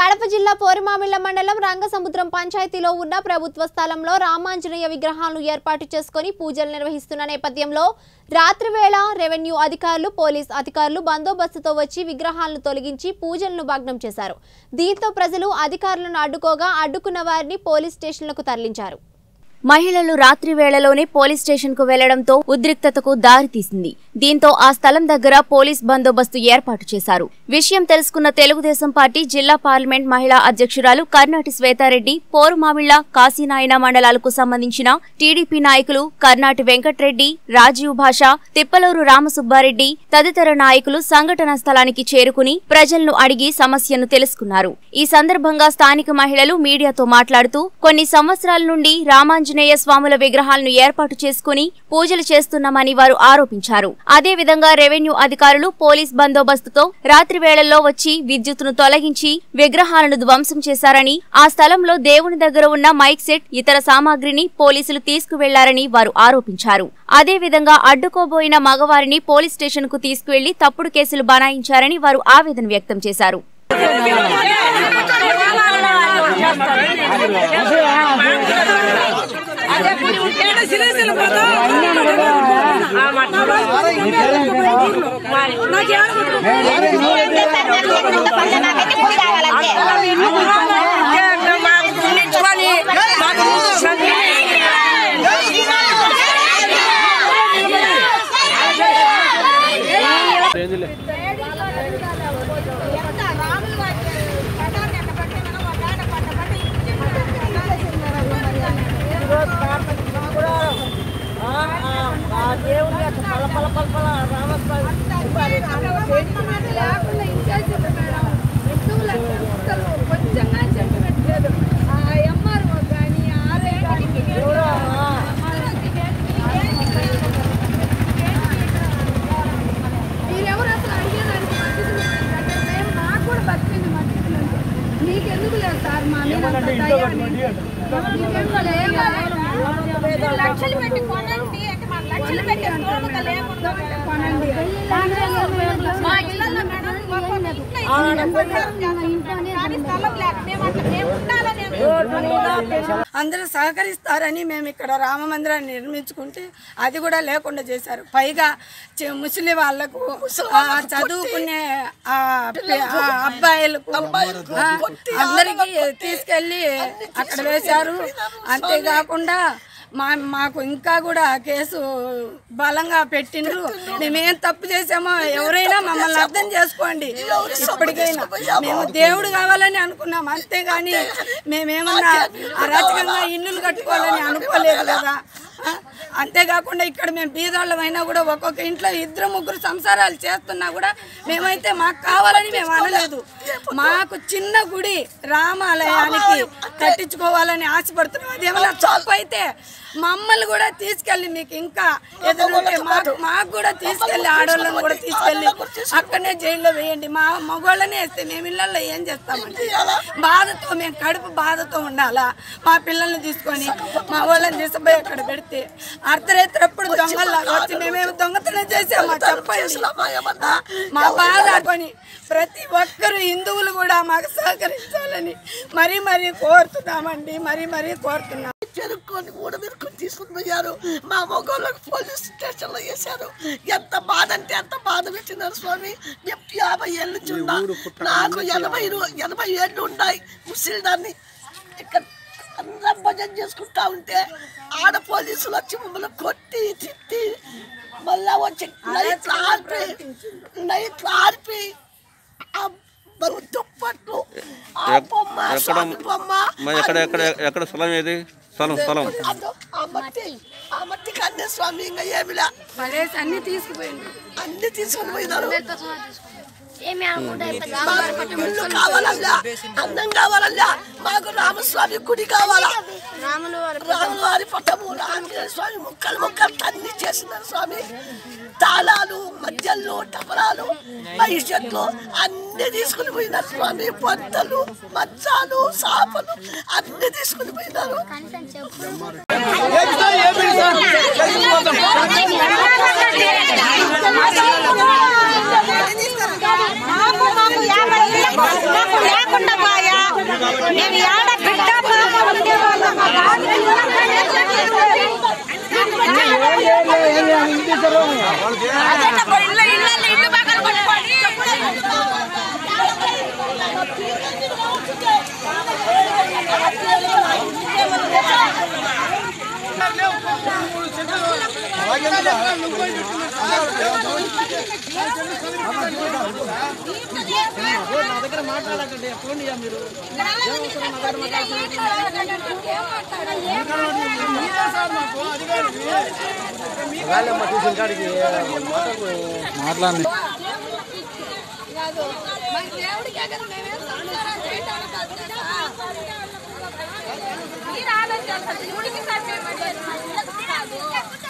కడప జిల్లా పోరిమామిళ్ల మండలం రంగసముద్రం పంచాయతీలో ఉన్న ప్రభుత్వ స్థలంలో రామాంజనేయ విగ్రహాలను ఏర్పాటు చేసుకుని పూజలు నిర్వహిస్తున్న నేపథ్యంలో రాత్రివేళ రెవెన్యూ అధికారులు పోలీస్ అధికారులు బందోబస్తుతో వచ్చి విగ్రహాలను తొలగించి పూజలను భగ్నం చేశారు దీంతో ప్రజలు అధికారులను అడ్డుకోగా అడ్డుకున్న వారిని పోలీస్ స్టేషన్లకు తరలించారు మహిళలు రాత్రి వేళలోనే పోలీస్ స్టేషన్ కు వెళ్లడంతో ఉద్రిక్తతకు దారితీసింది దీంతో ఆ స్థలం దగ్గర పోలీస్ బందోబస్తు ఏర్పాటు చేశారు విషయం తెలుసుకున్న తెలుగుదేశం పార్టీ జిల్లా పార్లమెంట్ మహిళా అధ్యక్షురాలు కర్నాటి శ్వేతారెడ్డి పోరుమామిళ్ల కాశీనాయన మండలాలకు సంబంధించిన టీడీపీ నాయకులు కర్నాటి వెంకట్రెడ్డి రాజీవ్ భాష తిప్పలూరు రామసుబ్బారెడ్డి తదితర నాయకులు సంఘటనా స్థలానికి చేరుకుని ప్రజలను అడిగి సమస్యను తెలుసుకున్నారు ఈ సందర్భంగా స్థానిక మహిళలు మీడియాతో మాట్లాడుతూ కొన్ని సంవత్సరాల నుండి రామాంజనేయ స్వాముల విగ్రహాలను ఏర్పాటు చేసుకుని పూజలు చేస్తున్నామని వారు ఆరోపించారు అదే విధంగా రెవెన్యూ అధికారులు పోలీస్ బందోబస్తుతో రాత్రి వేళల్లో వచ్చి విద్యుత్తును తొలగించి విగ్రహాలను ధ్వంసం చేశారని ఆ స్థలంలో దేవుని దగ్గర ఉన్న మైక్ సెట్ ఇతర సామాగ్రిని పోలీసులు తీసుకువెళ్లారని వారు ఆరోపించారు అదే విధంగా అడ్డుకోబోయిన మగవారిని పోలీస్ స్టేషన్ కు తీసుకువెళ్లి తప్పుడు కేసులు బనాయించారని వారు ఆవేదన వ్యక్తం చేశారు మీరెవరు అసలు అడిగేదానికి మద్దతు లేదంటే మేము మాకు కూడా బతికింది మద్దతు లేదు నీకెందుకు లేదు సార్ మా మీద అంత దయ అని. నీకెందుకు లేదా? లక్షలు పెట్టి కొనండి అంటే మా లక్షలు పెట్టి స్తోమత లేకుండా కొనండి. మా ఇళ్ళల్లో మేడం మాకు ఒక ఇంట్లో ఇచ్చి కానీ స్థలం లేక మేము అట్లా మేము ఉండాలని అందరూ సహకరిస్తారని మేము ఇక్కడ రామ మందిరాన్ని నిర్మించుకుంటే అది కూడా లేకుండా చేశారు పైగా చి- ముసలి వాళ్ళకు ఆ, చదువుకునే ఆ, పి- ఆ అబ్బాయిలకు ఆ, అందరికీ తీసుకెళ్ళి అక్కడ వేశారు అంతేకాకుండా మా మాకు ఇంకా కూడా కేసు బలంగా పెట్టిండ్రు మేమేం తప్పు చేసామో ఎవరైనా మమ్మల్ని అర్థం చేసుకోండి ఇప్పటికైనా మేము దేవుడు కావాలని అనుకున్నాం అంతేగాని మేమేమన్నా అరాచకంగా ఇల్లులు కట్టుకోవాలని అనుకోలేదు కదా ఆ, అంతేకాకుండా ఇక్కడ మేము బీదోళ్ళమైనా కూడా ఒక్కొక్క ఇంట్లో ఇద్దరు ముగ్గురు సంసారాలు చేస్తున్నా కూడా మేమైతే మాకు కావాలని మేము అనలేదు మాకు చిన్న గుడి రామాలయానికి కట్టించుకోవాలని ఆశపడుతున్నాం అది ఏమన్నా తప్పు అయితే మమ్మల్ని కూడా తీసుకెళ్ళి మీకు ఇంకా ఎదురుంటే మాకు మాకు కూడా తీసుకెళ్ళి ఆడవాళ్ళని కూడా తీసుకెళ్ళి అక్కడనే జైల్లో వేయండి మా మగవాళ్ళనే వేస్తే మేము ఇళ్ళల్లో ఏం చేస్తామండి బాధతో మేము కడుపు బాధతో ఉండాలా మా పిల్లల్ని తీసుకొని మా వాళ్ళని తీసుకుపోయి అక్కడ పెడితే అర్ధరాత్రి అప్పుడు దొంగల్లాగా వచ్చి మేమేమి దొంగతనం చేసామా చెప్పండి ఆ, మా బాధ కొని ప్రతి ఒక్కరు హిందువులు కూడా మాకు సహకరించాలని మరీ మరీ కోరుతున్నామండి మరీ మరీ కోరుతున్నాం చెరుక్కొని ఊడబెరుకొని తీసుకుని పోయారు మా మగోళ్ళకు పోలీస్ స్టేషన్లో వేశారు ఎంత బాధ అంటే ఎంత బాధ పెట్టినారు స్వామి మేము యాభై ఏళ్ళు చున్నా నాకు ఎనభై రు- ఎనభై ఏళ్ళు ఉన్నాయి ముసలిదాన్ని ఇక్కడ అందరం భజన చేసుకుంటా ఉంటే ఆడ పోలీసులు వచ్చి మమ్మల్ని కొట్టి తిట్టి మళ్ళా వచ్చి నైట్లు ఆర్పి నైట్లు ఆర్పి ఆ బరువు దుప్పట్లు ఆ బొమ్మ స్వామి బొమ్మ మరి ఎక్కడ ఎక్కడ ఎక్కడ స్థలం ఏది స్థలం స్థలం అదో ఆ మట్టి ఆ మట్టి కన్నే స్వామి ఇంకా ఏమిలా పడేసి అన్ని తీసుకుపోయింది అన్ని తీసుకుని పోయినారు మాకు ఇల్లు కావాలల్లా అందం కావాలల్లా మాకు రామస్వామి గుడి కావాలా రాముల వారి పట్టము రామచంద్ర స్వామి ముక్కలు ముక్కలు అన్ని చేసినారు స్వామి తాళాలు మధ్యలు టపరాలు భవిష్యత్తులో అన్ని తీసుకుని పోయినారు స్వామి బొత్తలు మచ్చాలు సాపలు అన్ని తీసుకుని పోయినారు మాకు మాకు యాభై ఏళ్ళకు నాకు లేకుండా పోయా మేము ఏడ బిడ్డ పాప ఉండే వాళ్ళం మా గాలి ఇల్లు ఇల్లు ఇల్లు పక్కన పట్టుకోండి మరి దేవుడికే కదా మేమేం సంసారాలు చేయటానికి వచ్చేదా? మీరు ఆలోచించాలి దేవుడికి సాధ్యపడేది